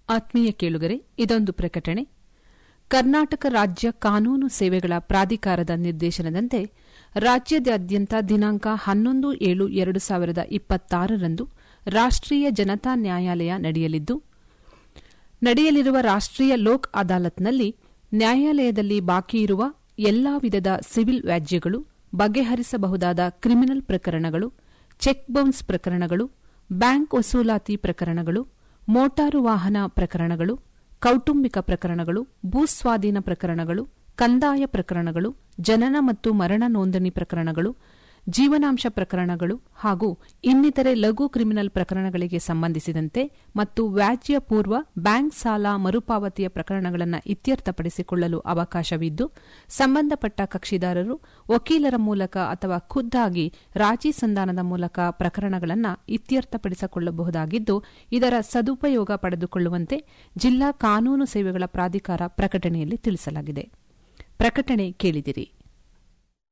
ಆತ್ಮೀಯ ಕೇಳುಗರೆ ಇದೊಂದು ಪ್ರಕಟಣೆ ಕರ್ನಾಟಕ ರಾಜ್ಯ ಕಾನೂನು ಸೇವೆಗಳ ಪ್ರಾಧಿಕಾರದ ನಿರ್ದೇಶನದಂತೆ ರಾಜ್ಯದಾದ್ಯಂತ ದಿನಾಂಕ ಹನ್ನೊಂದು ಏಳು ಎರಡು ಸಾವಿರದ ಇಪ್ಪತ್ತಾರರಂದು ರಾಷ್ಟೀಯ ಜನತಾ ನ್ಯಾಯಾಲಯ ನಡೆಯಲಿದ್ದು ನಡೆಯಲಿರುವ ರಾಷ್ಟೀಯ ಲೋಕ್ ಅದಾಲತ್ನಲ್ಲಿ ನ್ಯಾಯಾಲಯದಲ್ಲಿ ಬಾಕಿಯಿರುವ ಎಲ್ಲಾ ವಿಧದ ಸಿವಿಲ್ ವ್ಯಾಜ್ಯಗಳು ಬಗೆಹರಿಸಬಹುದಾದ ಕ್ರಿಮಿನಲ್ ಪ್ರಕರಣಗಳು ಚೆಕ್ ಬೌನ್ಸ್ ಪ್ರಕರಣಗಳು ಬ್ಯಾಂಕ್ ವಸೂಲಾತಿ ಪ್ರಕರಣಗಳು ಮೋಟಾರು ವಾಹನ ಪ್ರಕರಣಗಳು ಕೌಟುಂಬಿಕ ಪ್ರಕರಣಗಳು ಭೂಸ್ವಾಧೀನ ಪ್ರಕರಣಗಳು ಕಂದಾಯ ಪ್ರಕರಣಗಳು ಜನನ ಮತ್ತು ಮರಣ ನೋಂದಣಿ ಪ್ರಕರಣಗಳು ಜೀವನಾಂಶ ಪ್ರಕರಣಗಳು ಹಾಗೂ ಇನ್ನಿತರೆ ಲಘು ಕ್ರಿಮಿನಲ್ ಪ್ರಕರಣಗಳಿಗೆ ಸಂಬಂಧಿಸಿದಂತೆ ಮತ್ತು ವ್ಯಾಜ್ಯ ಪೂರ್ವ ಬ್ಯಾಂಕ್ ಸಾಲ ಮರುಪಾವತಿಯ ಪ್ರಕರಣಗಳನ್ನು ಇತ್ಯರ್ಥಪಡಿಸಿಕೊಳ್ಳಲು ಅವಕಾಶವಿದ್ದು ಸಂಬಂಧಪಟ್ಟ ಕಕ್ಷಿದಾರರು ವಕೀಲರ ಮೂಲಕ ಅಥವಾ ಖುದ್ದಾಗಿ ರಾಜಿ ಸಂಧಾನದ ಮೂಲಕ ಪ್ರಕರಣಗಳನ್ನು ಇತ್ಯರ್ಥಪಡಿಸಿಕೊಳ್ಳಬಹುದಾಗಿದ್ದು ಇದರ ಸದುಪಯೋಗ ಪಡೆದುಕೊಳ್ಳುವಂತೆ ಜಿಲ್ಲಾ ಕಾನೂನು ಸೇವೆಗಳ ಪ್ರಾಧಿಕಾರ ಪ್ರಕಟಣೆಯಲ್ಲಿ ತಿಳಿಸಲಾಗಿದೆ ಪ್ರಕಟಣೆ ಕೇಳಿದಿರಿ